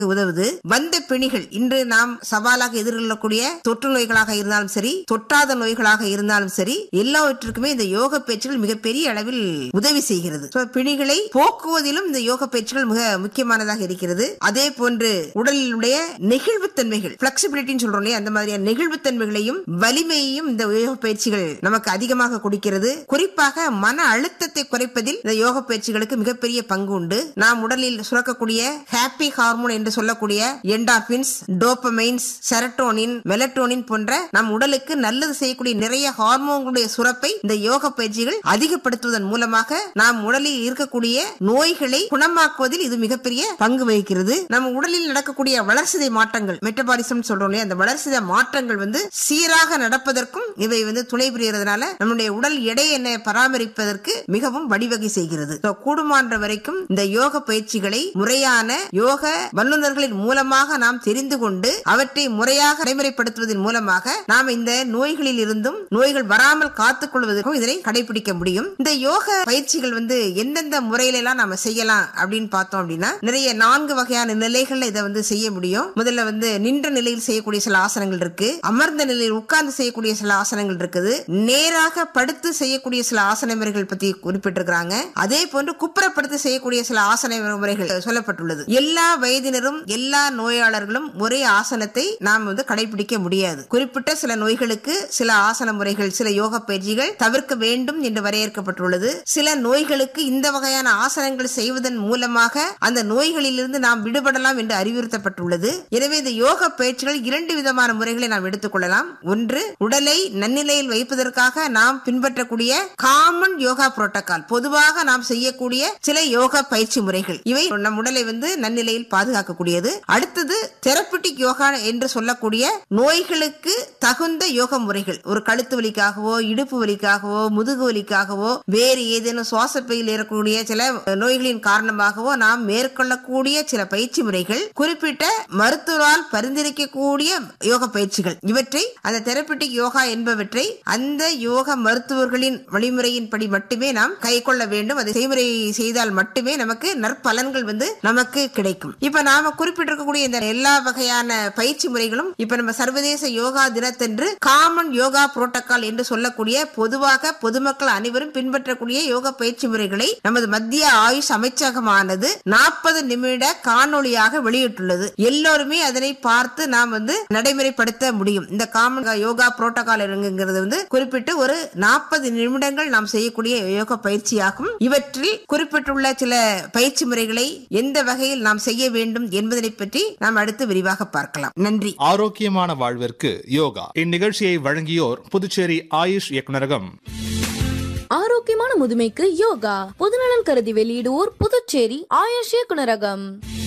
உதவுது வந்த பிணிகள் இன்று நாம் சவாலாக எதிர்கொள்ளக்கூடிய தொற்று நோய்களாக இருந்தாலும் சரி தொற்றாத நோய்களாக இருந்தாலும் சரி எல்லாவற்றிற்குமே இந்த யோக பயிற்சிகள் மிகப்பெரிய அளவில் உதவி செய்கிறது So, பிணிகளை போக்குவதிலும் இந்த யோக பயிற்சிகள் மிக முக்கியமானதாக இருக்கிறது அதே போன்று உடலினுடைய நெகிழ்வுத்தன்மைகள் பிளெக்சிபிலிட்டின்னு சொல்றோம் இல்லையா அந்த மாதிரியான நெகிழ்வுத்தன்மைகளையும் வலிமையையும் இந்த யோக பயிற்சிகள் நமக்கு அதிகமாக கொடுக்கிறது குறிப்பாக மன அழுத்தத்தை குறைப்பதில் இந்த யோக பயிற்சிகளுக்கு மிகப்பெரிய பங்கு உண்டு நாம் உடலில் சுரக்கக்கூடிய ஹாப்பி ஹார்மோன் என்று சொல்லக்கூடிய என்டாபின்ஸ் டோப்பமைன்ஸ் செரட்டோனின் மெலட்டோனின் போன்ற நம் உடலுக்கு நல்லது செய்யக்கூடிய நிறைய ஹார்மோன்களுடைய சுரப்பை இந்த யோக பயிற்சிகள் அதிகப்படுத்துவதன் மூலமாக நாம் உடலில் இருக்கக்கூடிய நோய்களை குணமாக்குவதில் இது மிகப்பெரிய பங்கு வகிக்கிறது நம்ம உடலில் நடக்கக்கூடிய வளர்சிதை மாற்றங்கள் மெட்டபாலிசம் சொல்றோம் இல்லையா அந்த வளர்சிதை மாற்றங்கள் வந்து சீராக நடப்பதற்கும் இவை வந்து துணை புரியறதுனால நம்முடைய உடல் எடையை பராமரிப்பதற்கு மிகவும் வழிவகை செய்கிறது So, கூடுமான்ற வரைக்கும் இந்த யோக பயிற்சிகளை முறையான யோக வல்லுநர்களின் மூலமாக நாம் தெரிந்து கொண்டு அவற்றை முறையாக நடைமுறைப்படுத்துவதன் மூலமாக நாம் இந்த நோய்களில் இருந்தும் நோய்கள் வராமல் காத்துக் கொள்வதற்கும் இதனை கடைபிடிக்க முடியும் இந்த யோக பயிற்சிகள் வந்து எந்தெந்த முறையில எல்லாம் நாம செய்யலாம் அப்படின்னு பார்த்தோம் அப்படின்னா நிறைய நான்கு வகையான நிலைகள்ல இதை வந்து செய்ய முடியும் முதல்ல வந்து நின்ற நிலையில் செய்யக்கூடிய சில ஆசனங்கள் இருக்கு அமர்ந்த நிலையில் உட்கார்ந்து செய்யக்கூடிய சில ஆசனங்கள் இருக்குது நேராக படுத்து செய்யக்கூடிய சில ஆசன முறைகள் பத்தி குறிப்பிட்டிருக்கிறாங்க அதே போன்று குப்புறப்படுத்தி செய்யக்கூடிய சில ஆசன முறைகள் சொல்லப்பட்டுள்ளது எல்லா வயதினரும் எல்லா நோயாளர்களும் ஒரே ஆசனத்தை நாம் வந்து கடைபிடிக்க முடியாது குறிப்பிட்ட சில நோய்களுக்கு சில ஆசன முறைகள் சில யோக பயிற்சிகள் தவிர்க்க வேண்டும் என்று வரையறுக்கப்பட்டுள்ளது சில நோய்களுக்கு இந்த வகையான ஆசனங்கள் செய்வதன் மூலமாக அந்த நோய்களிலிருந்து நாம் விடுபடலாம் என்று அறிவுறுத்தப்பட்டுள்ளது எனவே இந்த யோக பயிற்சிகள் இரண்டு விதமான முறைகளை நாம் எடுத்துக்கொள்ளலாம் ஒன்று உடலை நன்னிலையில் வைப்பதற்காக நாம் பின்பற்றக்கூடிய காமன் யோகா புரோட்டோகால் பொதுவாக நாம் செய்யக்கூடிய சில யோகா பயிற்சி முறைகள் இவை நம் உடலை வந்து நன்னிலையில் பாதுகாக்கக்கூடியது அடுத்தது தெரப்பிட்டிக் யோகா என்று சொல்லக்கூடிய நோய்களுக்கு தகுந்த யோக முறைகள் ஒரு கழுத்து வலிக்காகவோ இடுப்பு வலிக்காகவோ முதுகு வலிக்காகவோ வேறு ஏதேனும் சுவாசப்பையில் இருக்கக்கூடிய சில நோய்களின் காரணமாகவோ நாம் மேற்கொள்ளக்கூடிய சில பயிற்சி முறைகள் குறிப்பிட்ட மருத்துவரால் பரிந்துரைக்கக்கூடிய யோக பயிற்சிகள் இவற்றை அந்த தெரப்பிட்டிக் யோகா என்பவற்றை அந்த யோக மருத்துவர்களின் வழிமுறையின்படி மட்டுமே நாம் கை கொள்ள வேண்டும் அதை செய்முறை செய்தால் மட்டுமே நமக்கு நற்பலன்கள் வந்து நமக்கு கிடைக்கும் இப்ப நாம குறிப்பிட்டிருக்கக்கூடிய இந்த எல்லா வகையான பயிற்சி முறைகளும் இப்ப நம்ம சர்வதேச யோகா தினத்தன்று காமன் யோகா புரோட்டோகால் என்று சொல்லக்கூடிய பொதுவாக பொதுமக்கள் அனைவரும் பின்பற்றக்கூடிய யோக பயிற்சி முறைகளை நமது மத்திய ஆயுஷ் அமைச்சகமானது நாற்பது நிமிட காணொளியாக வெளியிட்டுள்ளது எல்லோருமே அதனை பார்த்து நாம் வந்து நடைமுறைப்படுத்த முடியும் இந்த காமன் யோகா புரோட்டோகால் என்கிறது வந்து குறிப்பிட்டு ஒரு நாற்பது நிமிடங்கள் நாம் செய்யக்கூடிய யோக பயிற்சியாகும் இவற்றில் குறிப்பிட்டுள்ள சில பயிற்சி முறைகளை எந்த வகையில் நாம் செய்ய வேண்டும் என்பதனை பற்றி நாம் அடுத்து விரிவாக பார்க்கலாம் நன்றி ஆரோக்கியமான வாழ்விற்கு யோகா இந்நிகழ்ச்சியை வழங்கியோர் புதுச்சேரி ஆயுஷ் இயக்குநரகம் ஆரோக்கியமான முதுமைக்கு யோகா பொதுநலன் கருதி வெளியிடுவோர் புதுச்சேரி ஆயுஷ் இயக்குனரகம்